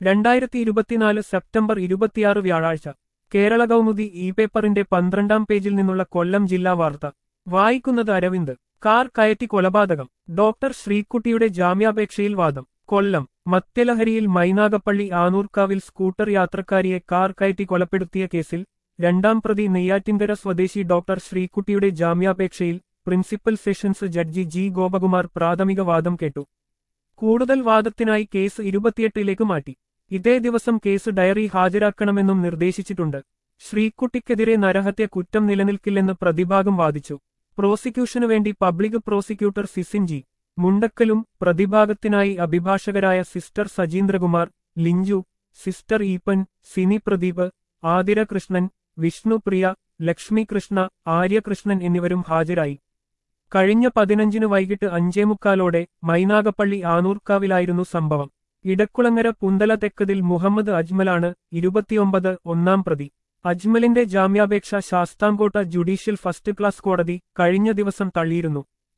രണ്ടായിരത്തി ഇരുപത്തിനാല് സെപ്റ്റംബർ ഇരുപത്തിയാറ് വ്യാഴാഴ്ച കേരള കൗമുദി ഇ പേപ്പറിന്റെ പന്ത്രണ്ടാം പേജിൽ നിന്നുള്ള കൊല്ലം ജില്ലാ വാർത്ത വായിക്കുന്നത് അരവിന്ദ് കാർ കയറ്റി കൊലപാതകം ഡോക്ടർ ശ്രീക്കുട്ടിയുടെ ജാമ്യാപേക്ഷയിൽ വാദം കൊല്ലം മദ്യലഹരിയിൽ മൈനാഗപ്പള്ളി ആനൂർക്കാവിൽ സ്കൂട്ടർ യാത്രക്കാരിയെ കാർ കയറ്റി കൊലപ്പെടുത്തിയ കേസിൽ രണ്ടാം പ്രതി നെയ്യാറ്റിൻകര സ്വദേശി ഡോക്ടർ ശ്രീക്കുട്ടിയുടെ ജാമ്യാപേക്ഷയിൽ principal sessions judge G Gopakumar പ്രാഥമിക വാദം കേട്ടു കൂടുതൽ വാദത്തിനായി കേസ് ഇരുപത്തിയെട്ടിലേക്ക് മാറ്റി ഇതേ ദിവസം കേസ് ഡയറി ഹാജരാക്കണമെന്നും നിർദ്ദേശിച്ചിട്ടുണ്ട് ശ്രീക്കുട്ടിക്കെതിരെ നരഹത്യ കുറ്റം നിലനിൽക്കില്ലെന്ന് പ്രതിഭാഗം വാദിച്ചു പ്രോസിക്യൂഷനു വേണ്ടി പബ്ലിക് പ്രോസിക്യൂട്ടർ സിസിൻ ജി മുണ്ടക്കലും പ്രതിഭാഗത്തിനായി അഭിഭാഷകരായ സിസ്റ്റർ സജീന്ദ്രകുമാർ ലിഞ്ചു സിസ്റ്റർ ഈപ്പൻ സിനി പ്രദീപ് ആതിര കൃഷ്ണൻ വിഷ്ണുപ്രിയ ലക്ഷ്മി കൃഷ്ണ ആര്യകൃഷ്ണൻ എന്നിവരും ഹാജരായി കഴിഞ്ഞ പതിനഞ്ചിന് വൈകിട്ട് അഞ്ചേമുക്കാലോടെ മൈനാഗപ്പള്ളി ആനൂർക്കാവിലായിരുന്നു സംഭവം ഇടക്കുളങ്ങര പുന്തല തെക്കതിൽ മുഹമ്മദ് അജ്മലാണ് ഇരുപത്തിയൊമ്പത് ഒന്നാം പ്രതി അജ്മലിന്റെ ജാമ്യാപേക്ഷ ശാസ്താംകോട്ട ജുഡീഷ്യൽ ഫസ്റ്റ് ക്ലാസ് കോടതി കഴിഞ്ഞ ദിവസം തള്ളിയിരുന്നു